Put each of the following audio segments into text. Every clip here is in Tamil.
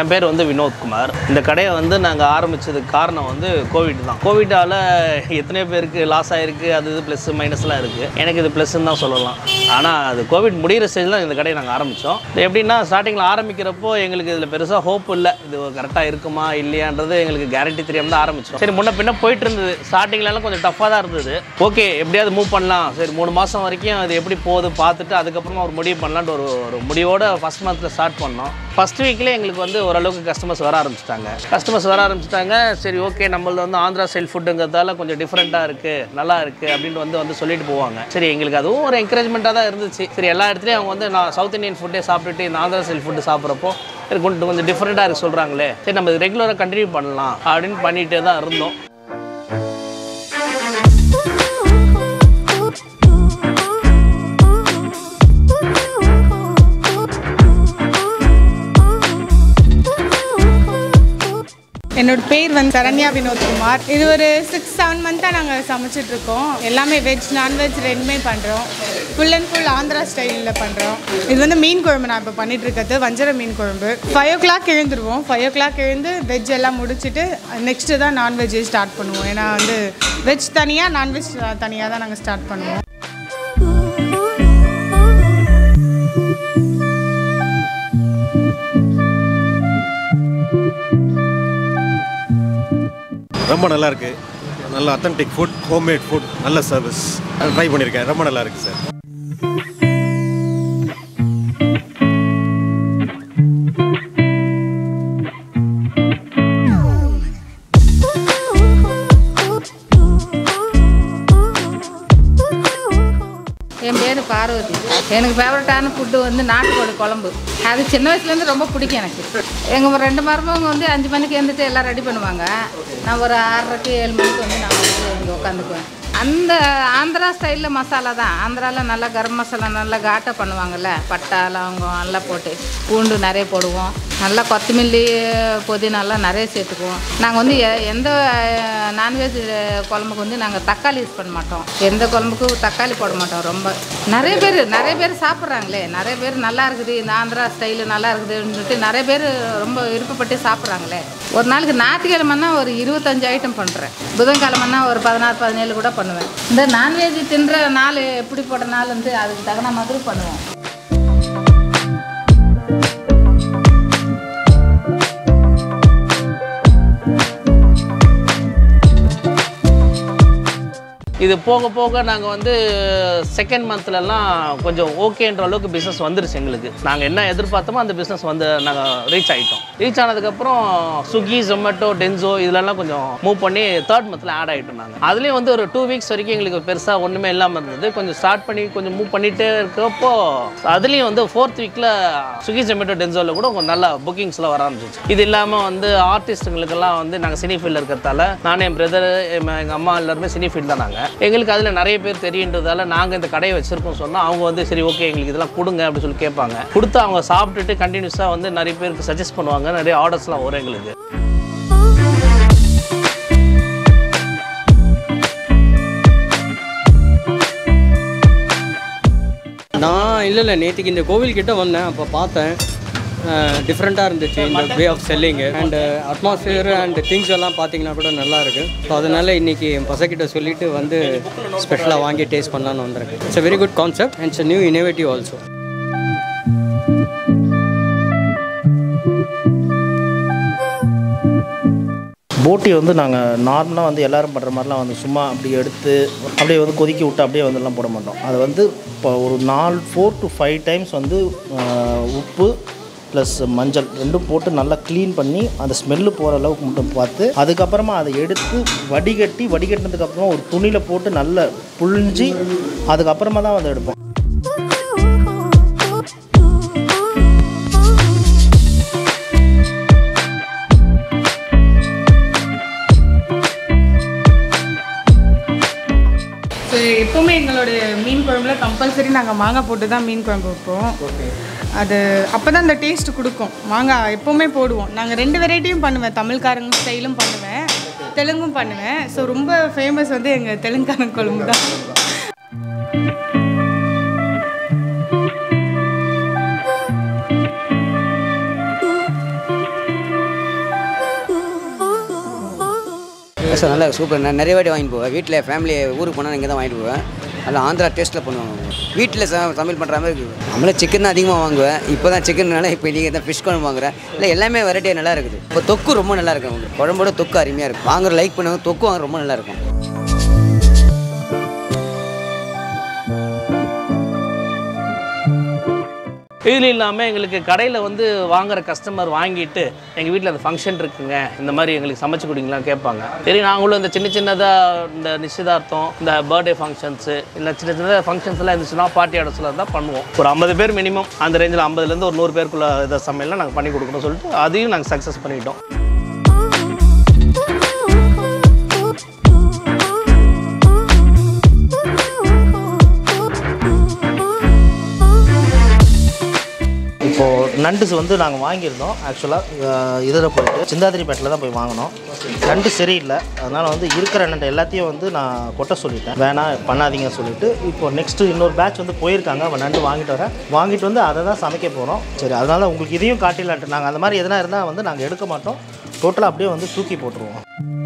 என் பேர் வந்து வினோத்குமார் இந்த கடையை வந்து நாங்கள் ஆரம்பித்ததுக்கு காரணம் வந்து கோவிட் தான் கோவிட்டால் எத்தனையோ பேருக்கு லாஸ் ஆகிருக்கு அது இது ப்ளஸ் மைனஸ்லாம் இருக்குது எனக்கு இது ப்ளஸ்ன்னு தான் சொல்லலாம் ஆனால் அது கோவிட் முடிகிற ஸ்டேஜில் தான் இந்த கடையை நாங்கள் ஆரம்பித்தோம் இது எப்படின்னா ஸ்டார்டிங்கில் ஆரம்பிக்கிறப்போ எங்களுக்கு இதில் பெருசாக ஹோப் இல்லை இது கரெக்டாக இருக்குமா இல்லையான்றது எங்களுக்கு கேரண்டி தெரியாமல் தான் ஆரம்பித்தோம் சரி முன்ன பின்ன போயிட்டு இருந்தது ஸ்டார்டிங்லலாம் கொஞ்சம் டஃப்பாக தான் இருந்தது ஓகே எப்படியாவது மூவ் பண்ணலாம் சரி மூணு மாதம் வரைக்கும் அது எப்படி போகுது பார்த்துட்டு அதுக்கப்புறமா ஒரு முடிவு பண்ணலான்ட்டு ஒரு ஒரு முடிவோட ஃபஸ்ட் மந்தில் ஸ்டார்ட் பண்ணோம் ஃபஸ்ட் வீக்லேயே எங்களுக்கு வந்து ஓரளவுக்கு கஸ்டமர்ஸ் வர ஆரம்பிச்சிட்டாங்க கஸ்டமர்ஸ் வர ஆரம்பிச்சிட்டாங்க சரி ஓகே நம்மளது வந்து ஆந்திரா ஸ்டைல் ஃபுட்டுங்கிறதால கொஞ்சம் டிஃப்ரெண்ட்டாக இருக்குது நல்லா இருக்குது அப்படின்ட்டு வந்து வந்து சொல்லிட்டு போவாங்க சரி எங்களுக்கு அதுவும் ஒரு என்கரேஜ்மெண்ட்டாக தான் இருந்துச்சு சரி எல்லா இடத்துலையும் அவங்க வந்து நான் சவுத் இந்தியன் ஃபுட்டே சாப்பிட்டுட்டு இந்த ஆந்திரா ஸ்டைல் ஃபுட்டு சாப்பிட்றப்போ சரி கொஞ்சம் கொஞ்சம் டிஃப்ரெண்ட்டாக இருக்கு சொல்கிறாங்களே சரி நம்ம ரெகுலராக கண்டினியூ பண்ணலாம் அப்படின்னு பண்ணிகிட்டே தான் இருந்தோம் என்னோட பேர் வந்து சரண்யா வினோத்குமார் இது ஒரு சிக்ஸ் செவன் மந்த்தாக நாங்கள் சமைச்சிட்டு இருக்கோம் எல்லாமே வெஜ் நான்வெஜ் ரெண்டுமே பண்ணுறோம் ஃபுல் அண்ட் ஃபுல் ஆந்திரா ஸ்டைலில் பண்ணுறோம் இது வந்து மீன் குழம்பு நான் இப்போ பண்ணிட்டு இருக்கிறது வஞ்சர மீன் குழம்பு ஃபைவ் ஓ கிளாக் எழுந்துருவோம் ஃபைவ் ஓ கிளாக் எழுந்து வெஜ் எல்லாம் முடிச்சுட்டு நெக்ஸ்ட்டு தான் நான்வெஜ் ஸ்டார்ட் பண்ணுவோம் ஏன்னா வந்து வெஜ் தனியாக நான்வெஜ் தனியாக தான் நாங்கள் ஸ்டார்ட் பண்ணுவோம் ரொம்ப நல்லா இருக்கு நல்ல அத்தன்டிக் ஃபுட் ஹோம்மேட் ஃபுட் நல்ல சர்வீஸ் ட்ரை பண்ணியிருக்கேன் ரொம்ப நல்லா இருக்கு சார் என் பேர் பார்வதி எனக்கு ஃபேவரட்டான ஃபுட்டு வந்து நாட்டுக்கோழி குழம்பு அது சின்ன வயசுலேருந்து ரொம்ப பிடிக்கும் எனக்கு எங்கள் ரெண்டு மருமவங்க வந்து அஞ்சு மணிக்கு எழுந்துட்டு எல்லாம் ரெடி பண்ணுவாங்க நான் ஒரு ஆறரைக்கு ஏழு மணிக்கு வந்து நான் வந்து இங்கே உட்காந்துக்குவேன் அந்த ஆந்திரா ஸ்டைலில் மசாலா தான் ஆந்திராவில் நல்லா கரம் மசாலா நல்லா காட்டை பண்ணுவாங்கல்ல பட்டை லவங்கம் எல்லாம் போட்டு பூண்டு நிறைய போடுவோம் நல்லா கொத்தமல்லி புதினாலாம் நிறைய சேர்த்துக்குவோம் நாங்கள் வந்து எ- எந்த நான்வெஜ் குழம்புக்கு வந்து நாங்கள் தக்காளி யூஸ் பண்ண மாட்டோம் எந்த குழம்புக்கும் தக்காளி போட மாட்டோம் ரொம்ப நிறைய பேர் நிறைய பேர் சாப்பிட்றாங்களே நிறைய பேர் நல்லா இருக்குது இந்த ஆந்திரா ஸ்டைலு நல்லா இருக்குதுன்னு சொல்லிட்டு நிறைய பேர் ரொம்ப விருப்பப்பட்டு சாப்பிட்றாங்களே ஒரு நாளைக்கு ஞாயிற்றுக்கிழமைனா ஒரு இருபத்தஞ்சு ஐட்டம் பண்ணுறேன் புதன்கிழமைனா ஒரு பதினாறு பதினேழு கூட பண்ணுவேன் இந்த நான்வெஜ் தின்ற நாள் எப்படி போட்ட நாள் வந்து அதுக்கு தகுந்த மாதிரி பண்ணுவோம் இது போக போக நாங்கள் வந்து செகண்ட் மந்த்லலாம் கொஞ்சம் ஓகேன்ற அளவுக்கு பிஸ்னஸ் வந்துருச்சு எங்களுக்கு நாங்கள் என்ன எதிர்பார்த்தோமோ அந்த பிஸ்னஸ் வந்து நாங்கள் ரீச் ஆகிட்டோம் ரீச் ஆனதுக்கப்புறம் ஸ்விக்கி ஜொமேட்டோ டென்சோ இதுலலாம் கொஞ்சம் மூவ் பண்ணி தேர்ட் மந்தில் ஆட் ஆகிட்டோம் நாங்கள் அதுலேயும் வந்து ஒரு டூ வீக்ஸ் வரைக்கும் எங்களுக்கு பெருசாக ஒன்றுமே இல்லாமல் இருந்தது கொஞ்சம் ஸ்டார்ட் பண்ணி கொஞ்சம் மூவ் பண்ணிகிட்டே இருக்கப்போ அதுலேயும் வந்து ஃபோர்த் வீக்கில் ஸ்விக்கி ஜொமேட்டோ டென்சோவில் கூட கொஞ்சம் நல்ல புக்கிங்ஸ்லாம் வர ஆரம்பிச்சிச்சு இது இல்லாமல் வந்து ஆர்டிஸ்ட்டுங்களுக்கெல்லாம் வந்து நாங்கள் சினி ஃபீல்டில் இருக்கிறதால நானும் என் பிரதர் எங்கள் அம்மா எல்லாருமே சினி ஃபீல்ட் தான் நாங்கள் எங்களுக்கு அதில் நிறைய பேர் தெரியுன்றதால நாங்கள் இந்த கடையை வச்சுருக்கோம் சொன்னால் அவங்க வந்து சரி ஓகே எங்களுக்கு இதெல்லாம் கொடுங்க அப்படின்னு சொல்லி கேட்பாங்க கொடுத்து அவங்க சாப்பிட்டுட்டு கண்டினியூஸாக வந்து நிறைய பேருக்கு சஜஸ்ட் பண்ணுவாங்க நிறைய ஆர்டர்ஸ்லாம் வரும் எங்களுக்கு நான் இல்லை இல்லை நேற்றுக்கு இந்த கோவில் கிட்ட வந்தேன் அப்போ பார்த்தேன் டிஃப்ரெண்ட்டாக இருந்துச்சு இந்த வே ஆஃப் செல்லிங்கு அண்ட் அட்மாஸ்பியர் அண்ட் திங்ஸ் எல்லாம் பார்த்தீங்கன்னா கூட நல்லா இருக்கு ஸோ அதனால இன்னைக்கு என் பசக்கிட்ட சொல்லிட்டு வந்து ஸ்பெஷலாக வாங்கி டேஸ்ட் பண்ணலான்னு வந்திருக்கேன் it's a very good concept and it's new innovative also போட்டி வந்து நாங்கள் நார்மலாக வந்து எல்லாரும் பண்ணுற மாதிரிலாம் வந்து சும்மா அப்படியே எடுத்து அப்படியே வந்து கொதிக்க விட்டு அப்படியே வந்துலாம் போட மாட்டோம் அது வந்து இப்போ ஒரு நாலு ஃபோர் டு ஃபைவ் டைம்ஸ் வந்து ஆஹ், உப்பு ப்ளஸ் மஞ்சள் ரெண்டும் போட்டு நல்லா க்ளீன் பண்ணி அந்த ஸ்மெல்லு போகிற அளவுக்கு மட்டும் பார்த்து அதுக்கப்புறமா அதை எடுத்து வடிகட்டி வடிகட்டினதுக்கப்புறமா ஒரு துணியில் போட்டு நல்லா புழிஞ்சி அதுக்கப்புறமா தான் வந்து எடுப்போம் ஸோ எப்போவுமே எங்களுடைய மீன் குழம்புல கம்பல்சரி நாங்கள் மாங்காய் போட்டு தான் மீன் குழம்பு வைப்போம் அது அப்போ தான் அந்த டேஸ்ட் கொடுக்கும் மாங்காய் எப்போவுமே போடுவோம் நாங்கள் ரெண்டு வெரைட்டியும் பண்ணுவேன் தமிழ்காரங்க ஸ்டைலும் பண்ணுவேன் தெலுங்கும் பண்ணுவேன் ஸோ ரொம்ப ஃபேமஸ் வந்து எங்கள் தெலுங்காரன் குழம்பு தான் தோசை நல்லா சூப்பர் நான் நிறைய வாட்டி வாங்கிட்டு போவேன் வீட்டில் ஃபேமிலி ஊருக்கு போனால் இங்கே தான் வாங்கிட்டு போவேன் நல்லா ஆந்திரா டேஸ்ட்டில் பண்ணுவாங்க அவங்க. வீட்டில் ச சமையல் பண்ணுற மாதிரி இருக்குது நம்மளே சிக்கன் தான் அதிகமாக வாங்குவேன் இப்போ தான் சிக்கன்னால இப்போ நீங்கள் தான் ஃபிஷ் குழம்பு வாங்குறேன் இல்லை எல்லாமே வெரைட்டியாக நல்லா இருக்குது இப்போ தொக்கு ரொம்ப நல்லா இருக்கும் அவங்க குழம்போட தொக்கு அருமையாக இருக்கும் வாங்குற லைக் பண்ணுவாங்க தொக்கு வாங்க ரொம்ப நல்லா இருக்கும் இதில் இல்லாமல் எங்களுக்கு கடையில் வந்து வாங்குற கஸ்டமர் வாங்கிட்டு எங்கள் வீட்டில் அந்த ஃபங்க்ஷன் இருக்குங்க இந்த மாதிரி எங்களுக்கு சமைச்சு கொடுங்களான்னு கேட்பாங்க சரி நாங்களும் இந்த சின்ன சின்னதாக இந்த நிச்சயதார்த்தம் இந்த பர்த்டே ஃபங்க்ஷன்ஸு இல்லை சின்ன சின்னதாக ஃபங்க்ஷன்ஸ் எல்லாம் இருந்துச்சுன்னா பார்ட்டி இடத்துல தான் பண்ணுவோம் ஒரு ஐம்பது பேர் மினிமம் அந்த ரேஞ்சில் ஐம்பதுலேருந்து ஒரு நூறு பேருக்குள்ள இதை சமையல்லாம் நாங்கள் பண்ணி கொடுக்கணும்னு சொல்லிட்டு அதையும் நாங்கள் சக்ஸஸ் பண்ணிட்டோம் இப்போது நண்டு வந்து நாங்கள் வாங்கியிருந்தோம் ஆக்சுவலாக இதில் போயிட்டு சிந்தாதிரிப்பேட்டில் தான் போய் வாங்கினோம் நண்டு சரியில்லை அதனால் வந்து இருக்கிற நண்டு எல்லாத்தையும் வந்து நான் கொட்ட சொல்லிட்டேன் வேணாம் பண்ணாதீங்கன்னு சொல்லிட்டு இப்போ நெக்ஸ்ட்டு இன்னொரு பேட்ச் வந்து போயிருக்காங்க அவன் நண்டு வாங்கிட்டு வரேன் வாங்கிட்டு வந்து அதை தான் சமைக்க போகிறோம் சரி அதனால் உங்களுக்கு இதையும் காட்டிடலான்ட்டு நாங்கள் அந்த மாதிரி எதனா இருந்தால் வந்து நாங்கள் எடுக்க மாட்டோம் டோட்டலாக அப்படியே வந்து தூக்கி போட்டுருவோம்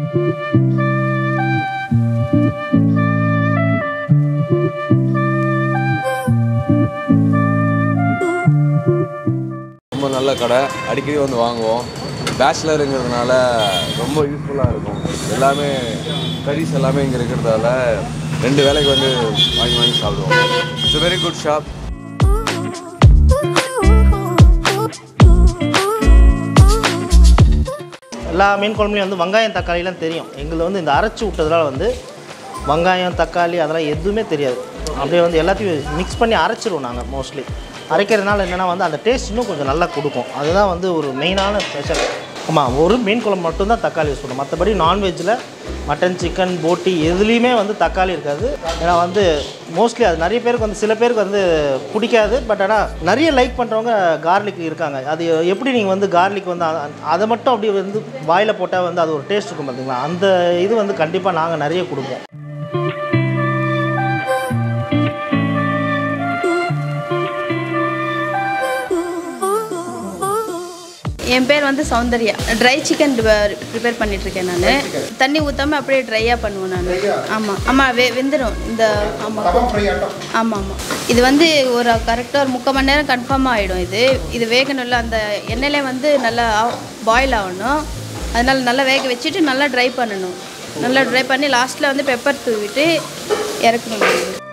ரொம்ப நல்ல கடை அடிக்கடி வந்து வாங்குவோம் பேச்சுலருங்கிறதுனால ரொம்ப யூஸ்ஃபுல்லாக இருக்கும் எல்லாமே கறீஸ் எல்லாமே இங்கே இருக்கிறதால ரெண்டு வேலைக்கு வந்து வாங்கி வாங்கி சாப்பிடுவோம் இட்ஸ் வெரி குட் ஷாப் எல்லா மீன் குழம்புலையும் வந்து வெங்காயம் தக்காளிலாம் தெரியும் எங்களுக்கு வந்து இந்த அரைச்சி விட்டதுனால வந்து வெங்காயம் தக்காளி அதெல்லாம் எதுவுமே தெரியாது அப்படியே வந்து எல்லாத்தையும் மிக்ஸ் பண்ணி அரைச்சிருவோம் நாங்கள் மோஸ்ட்லி அரைக்கிறதுனால என்னென்னா வந்து அந்த டேஸ்ட் இன்னும் கொஞ்சம் நல்லா கொடுக்கும் அதுதான் வந்து ஒரு மெயினான ஸ்பெஷல் ஆமாம் ஒரு மீன் குழம்பு மட்டும்தான் தக்காளி யூஸ் பண்ணுவோம் மற்றபடி நான்வெஜ்ஜில் மட்டன் சிக்கன் போட்டி எதுலேயுமே வந்து தக்காளி இருக்காது ஏன்னா வந்து மோஸ்ட்லி அது நிறைய பேருக்கு வந்து சில பேருக்கு வந்து பிடிக்காது பட் ஆனால் நிறைய லைக் பண்ணுறவங்க கார்லிக் இருக்காங்க அது எப்படி நீங்கள் வந்து கார்லிக் வந்து அ- அதை மட்டும் அப்படி வந்து வாயில் போட்டால் வந்து அது ஒரு டேஸ்ட் இருக்கும் பார்த்தீங்களா அந்த இது வந்து கண்டிப்பாக நாங்கள் நிறைய கொடுப்போம் என் பேர் வந்து சௌந்தர்யா ட்ரை சிக்கன் ப்ரிப்பேர் பண்ணிகிட்ருக்கேன் நான் தண்ணி ஊற்றாம அப்படியே ட்ரையாக பண்ணுவேன் நான் ஆமாம் ஆமாம் வெ வெந்துடும் இந்த ஆமாம் ஆமாம் ஆமாம் இது வந்து ஒரு கரெக்டாக ஒரு முக்கால் மணி நேரம் கன்ஃபார்மாக ஆகிடும் இது இது வேகணும்ல அந்த எண்ணெயிலே வந்து நல்லா பாயில் ஆகணும் அதனால் நல்லா வேக வச்சுட்டு நல்லா ட்ரை பண்ணணும் நல்லா ட்ரை பண்ணி லாஸ்ட்டில் வந்து பெப்பர் தூவிட்டு இறக்கணும்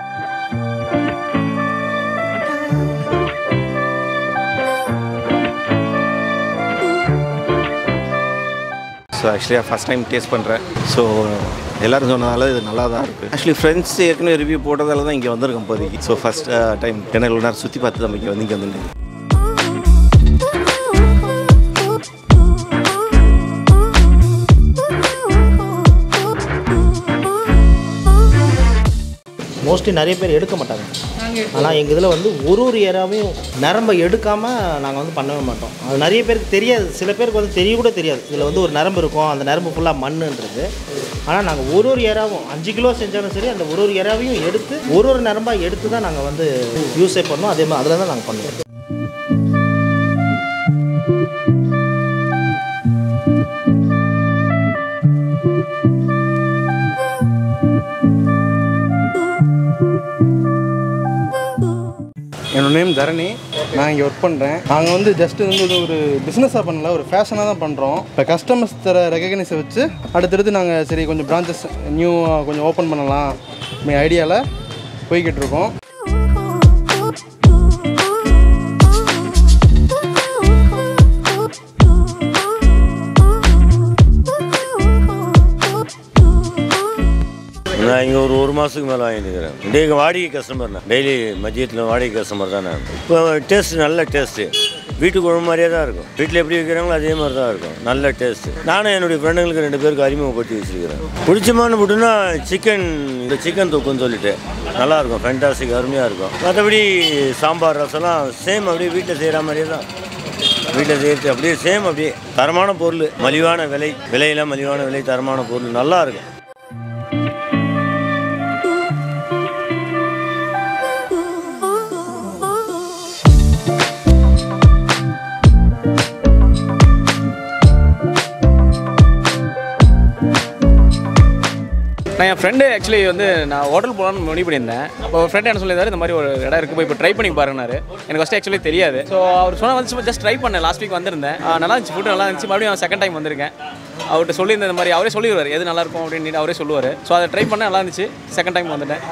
ஸோ ஆக்சுவலியாக ஃபஸ்ட் டைம் டேஸ்ட் பண்ணுறேன் ஸோ எல்லாரும் சொன்னதால இது நல்லா தான் இருக்குது ஆக்சுவலி ஃப்ரெண்ட்ஸ் ஏற்கனவே ரிவ்யூ போட்டதால தான் இங்கே வந்திருக்கோம் இப்போதைக்கு ஸோ ஃபஸ்ட் டைம் எனக்கு நேரம் சுற்றி பார்த்து தான் இங்கே வந்து இங்கே வந்து மோஸ்ட்லி நிறைய பேர் எடுக்க மாட்டாங்க ஆனால் எங்கள் இதில் வந்து ஒரு ஒரு ஏராவையும் நரம்பை எடுக்காமல் நாங்கள் வந்து பண்ணவே மாட்டோம் அது நிறைய பேருக்கு தெரியாது சில பேருக்கு வந்து தெரிய கூட தெரியாது இதில் வந்து ஒரு நரம்பு இருக்கும் அந்த நரம்பு ஃபுல்லாக மண்ணுன்றது ஆனால் நாங்கள் ஒரு ஒரு ஏராவும் அஞ்சு கிலோ செஞ்சாலும் சரி அந்த ஒரு ஒரு ஏராவையும் எடுத்து ஒரு ஒரு நரம்பாக எடுத்து தான் நாங்கள் வந்து யூஸே பண்ணோம் அதே மாதிரி அதில் தான் நாங்கள் பண்ணுவோம் என்னோட நேம் தரணி நான் இங்கே ஒர்க் பண்ணுறேன் நாங்கள் வந்து ஜஸ்ட் வந்து இது ஒரு பிஸ்னஸாக பண்ணல ஒரு ஃபேஷனாக தான் பண்ணுறோம் இப்போ கஸ்டமர்ஸ் தர ரெகக்னைஸை வச்சு அடுத்தடுத்து நாங்கள் சரி கொஞ்சம் பிரான்ச்சஸ் நியூவாக கொஞ்சம் ஓப்பன் பண்ணலாம் மே ஐடியாவில் போய்கிட்டு இருக்கோம் நான் இங்கே ஒரு ஒரு மாதத்துக்கு மேலே வாங்கிட்டுக்கிறேன் டெய்லி வாடகை கஸ்டமர் தான் டெய்லி மதியத்தில் வாடகை கஸ்டமர் தான் நான் இப்போ டேஸ்ட் நல்ல டேஸ்ட்டு வீட்டு குழம்பு மாதிரியே தான் இருக்கும் வீட்டில் எப்படி வைக்கிறாங்களோ அதே மாதிரி தான் இருக்கும் நல்ல டேஸ்ட்டு நானும் என்னுடைய ஃப்ரெண்டுங்களுக்கு ரெண்டு பேருக்கு அறிமுகப்படுத்தி வச்சுருக்கிறேன் பிடிச்சமான ஃபுட்டுனா சிக்கன் இந்த சிக்கன் தொக்குன்னு சொல்லிட்டு நல்லாயிருக்கும் ஃபென்டாஸ்டிக் அருமையாக இருக்கும் மற்றபடி சாம்பார் ரசம்லாம் சேம் அப்படியே வீட்டில் செய்கிற மாதிரியே தான் வீட்டில் செய்கிறது அப்படியே சேம் அப்படியே தரமான பொருள் மலிவான விலை விலையெல்லாம் மலிவான விலை தரமான பொருள் நல்லா இருக்கும் ஃப்ரெண்டு ஆக்சுவலி வந்து நான் ஹோட்டல் போகலான்னு முடிவு பண்ணியிருந்தேன் அப்போ ஃப்ரெண்ட் என்ன சொல்லியிருந்தாரு இந்த மாதிரி ஒரு இடம் இருக்குது போய் இப்போ ட்ரை பண்ணி பாருங்கனாரு எனக்கு ஃபஸ்ட்டு ஆக்சுவலி தெரியாது ஸோ அவர் சொன்ன வந்து சும்மா ஜஸ்ட் ட்ரை பண்ணேன் லாஸ்ட் வீக் வந்திருந்தேன் ஆ, நல்லா இருந்துச்சு ஃபுட்டு நல்லா இருந்துச்சு மறுபடியும் செகண்ட் டைம் வந்திருக்கேன் அவர்கிட்ட சொல்லியிருந்த இந்த மாதிரி அவரே சொல்லிடுவார் எது நல்லா இருக்கும் அப்படின்னு அவரே சொல்லுவார் ஸோ அதை ட்ரை பண்ண நல்லா இருந்துச்சு செகண்ட் டைம் வந்துட்டேன்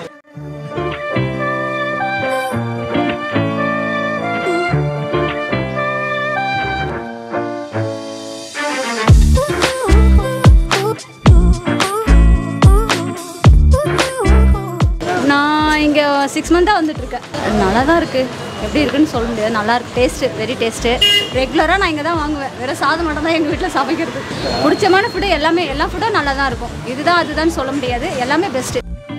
நான் இங்கே சிக்ஸ் மந்த்தாக வந்துட்டுருக்கேன் நல்லா தான் இருக்குது எப்படி இருக்குன்னு சொல்ல முடியாது நல்லா இருக்கு டேஸ்ட்டு வெரி டேஸ்ட்டு ரெகுலராக நான் இங்கே தான் வாங்குவேன் வெறும் சாதம் மட்டும் தான் எங்கள் வீட்டில் சமைக்கிறது பிடிச்சமான ஃபுட்டு எல்லாமே எல்லா ஃபுட்டும் நல்லா தான் இருக்கும் இதுதான் அதுதான் சொல்ல முடியாது எல்லாமே பெஸ்ட்டு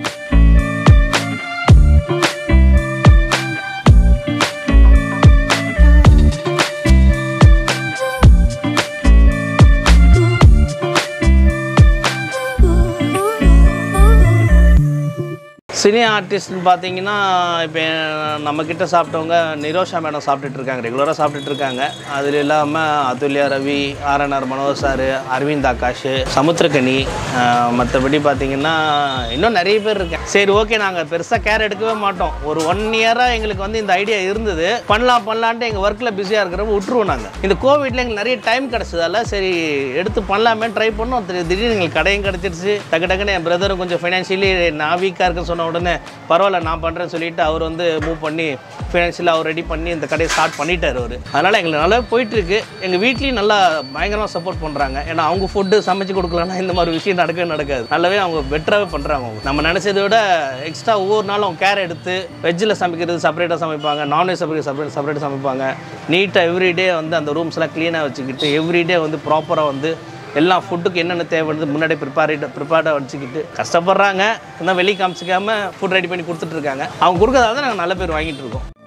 சினி ஆர்டிஸ்ட்னு பார்த்தீங்கன்னா இப்போ நம்மக்கிட்ட சாப்பிட்டவங்க நிரோஷா மேடம் சாப்பிட்டுட்டு இருக்காங்க ரெகுலராக சாப்பிட்டுட்டு இருக்காங்க அதில் இல்லாமல் அதுல்யா ரவி ஆர்என்ஆர் மனோகர் சார் அரவிந்த் ஆகாஷ் சமுத்திரக்கனி மற்றபடி பார்த்தீங்கன்னா இன்னும் நிறைய பேர் இருக்காங்க சரி ஓகே நாங்கள் பெருசாக கேர் எடுக்கவே மாட்டோம் ஒரு ஒன் இயராக எங்களுக்கு வந்து இந்த ஐடியா இருந்தது பண்ணலாம் பண்ணலான்ட்டு எங்கள் ஒர்க்கில் பிஸியாக இருக்கிறப்ப விட்டுருவோம் நாங்கள் இந்த கோவிட்ல எங்களுக்கு நிறைய டைம் கிடச்சதால சரி எடுத்து பண்ணலாமே ட்ரை பண்ணோம் திடீர் திடீர்னு எங்களுக்கு கடையும் கிடச்சிருச்சு டக்கு டக்குன்னு என் பிரதரும் கொஞ்சம் ஃபைனான்ஷியலி நான் வீக்காக இருக்குன்னு சொன்ன உடனே பரவாயில்ல நான் பண்ணுறேன்னு சொல்லிட்டு அவர் வந்து மூவ் பண்ணி ஃபினான்ஷியலாக அவர் ரெடி பண்ணி இந்த கடையை ஸ்டார்ட் பண்ணிட்டார் அவர் அதனால் எங்களுக்கு நல்லா போயிட்டு இருக்கு எங்கள் வீட்லேயும் நல்லா பயங்கரமாக சப்போர்ட் பண்ணுறாங்க ஏன்னா அவங்க ஃபுட்டு சமைச்சு கொடுக்கலன்னா இந்த மாதிரி விஷயம் நடக்கவே நடக்காது நல்லாவே அவங்க பெட்டராகவே பண்ணுறாங்க அவங்க நம்ம நினச்சதை விட எக்ஸ்ட்ரா ஒவ்வொரு நாளும் அவங்க கேர் எடுத்து வெஜ்ஜில் சமைக்கிறது செப்பரேட்டாக சமைப்பாங்க நான்வெஜ் சமைக்கிறது செப்பரேட் செப்பரேட் சமைப்பாங்க நீட்டாக எவ்ரிடே வந்து அந்த ரூம்ஸ்லாம் க்ளீனாக வச்சுக்கிட்டு எவ்ரிடே வந்து ப்ராப்பராக வந்து எல்லா ஃபுட்டுக்கு என்னென்ன தேவைப்படுது முன்னாடி ப்ரிப்பேர்ட் ப்ரிப்பேர்டாக வச்சுக்கிட்டு கஷ்டப்படுறாங்க இன்னும் வெளியே காமிச்சிக்காம ஃபுட் ரெடி பண்ணி கொடுத்துட்டு இருக்காங்க அவங்க கொடுக்கறதால தான் நாங்கள் நல்ல பேர் வாங்கிட்டு இருக்கோம்